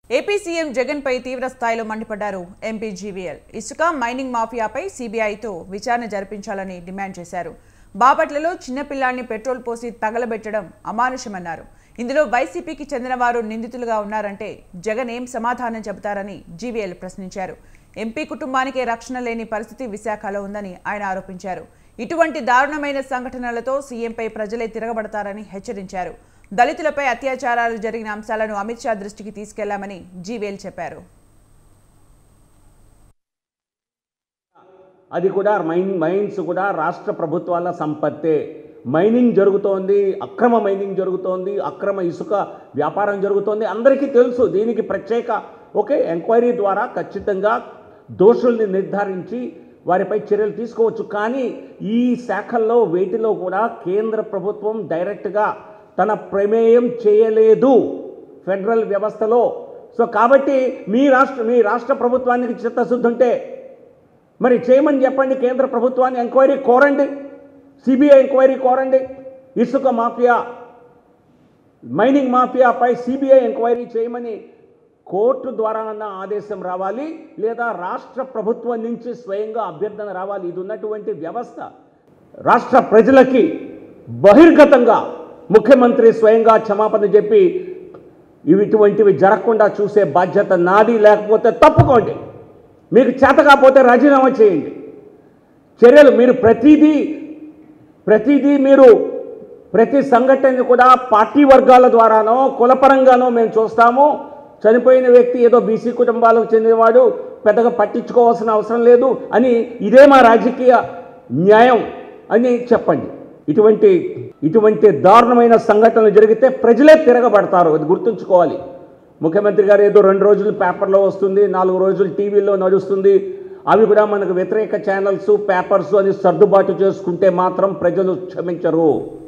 AP CM Jagan పై తీవ్ర స్థాయిలో మండిపడ్డారు ఎంపీ జీవీఎల్ ఇసుక మైనింగ్ మాఫియాపై సీబీఐతో విచారణ జరిపించాలని డిమాండ్ చేశారు బాపట్లలో చిన్నపిల్లాన్ని పెట్రోల్ పోసి తగలబెట్టడం అమానుషమన్నారు ఇందులో వైసీపీకి చెందిన వారు నిందితులుగా ఉన్నారంటే జగన్ ఏం సమాధానం చెబుతారని జీవీఎల్ ప్రశ్నించారు ఎంపీ కుటుంబానికే రక్షణ లేని పరిస్థితి విశాఖలో ఉందని ఆయన ఆరోపించారు ఇటువంటి దారుణమైన సంఘటనలతో సీఎంపై ప్రజలే తిరగబడతారని హెచ్చరించారు దళితులపై అత్యాచారాలు జరిగిన అంశాలను అమిత్ షా దృష్టికి తీసుకెళ్లామని జీవేల్ చెప్పారు అది కూడా మైన్ మైన్స్ కూడా రాష్ట్ర ప్రభుత్వాల సంపత్తే మైనింగ్ జరుగుతోంది అక్రమ మైనింగ్ జరుగుతోంది అక్రమ ఇసుక వ్యాపారం జరుగుతోంది అందరికీ తెలుసు దీనికి ప్రత్యేక ఓకే ఎంక్వైరీ ద్వారా ఖచ్చితంగా దోషుల్ని నిర్ధారించి వారిపై చర్యలు తీసుకోవచ్చు కానీ ఈ శాఖల్లో వేటిలో కూడా కేంద్ర ప్రభుత్వం డైరెక్ట్గా తన ప్రమేయం చేయలేదు ఫెడరల్ వ్యవస్థలో సో కాబట్టి మీ రాష్ట్ర మీ రాష్ట్ర ప్రభుత్వానికి చిత్తశుద్ధి ఉంటే మరి చేయమని చెప్పండి కేంద్ర ప్రభుత్వాన్ని ఎంక్వైరీ కోరండి సిబిఐ ఎంక్వైరీ కోరండి ఇసుక మాఫియా మైనింగ్ మాఫియాపై సిబిఐ ఎంక్వైరీ చేయమని కోర్టు ద్వారా అన్న ఆదేశం రావాలి లేదా రాష్ట్ర ప్రభుత్వం నుంచి స్వయంగా అభ్యర్థన రావాలి ఇది ఉన్నటువంటి వ్యవస్థ రాష్ట్ర ప్రజలకి బహిర్గతంగా ముఖ్యమంత్రి స్వయంగా క్షమాపణ చెప్పి ఇవి ఇటువంటివి జరగకుండా చూసే బాధ్యత నాది లేకపోతే తప్పుకోండి మీకు చేత కాకపోతే రాజీనామా చేయండి చర్యలు మీరు ప్రతిదీ ప్రతిదీ మీరు ప్రతి సంఘటనని కూడా పార్టీ వర్గాల ద్వారానో కులపరంగానో మేము చూస్తాము చనిపోయిన వ్యక్తి ఏదో బీసీ కుటుంబాలకు చెందినవాడు పెద్దగా పట్టించుకోవాల్సిన అవసరం లేదు అని ఇదే మా రాజకీయ న్యాయం అని చెప్పండి ఇటువంటి ఇటువంటి దారుణమైన సంఘటనలు జరిగితే ప్రజలే తిరగబడతారు అది గుర్తుంచుకోవాలి ముఖ్యమంత్రి గారు ఏదో రెండు రోజులు పేపర్లో వస్తుంది నాలుగు రోజులు టీవీలో నడుస్తుంది అవి కూడా మనకు వ్యతిరేక ఛానల్స్ పేపర్స్ అని సర్దుబాటు చేసుకుంటే మాత్రం ప్రజలు క్షమించరు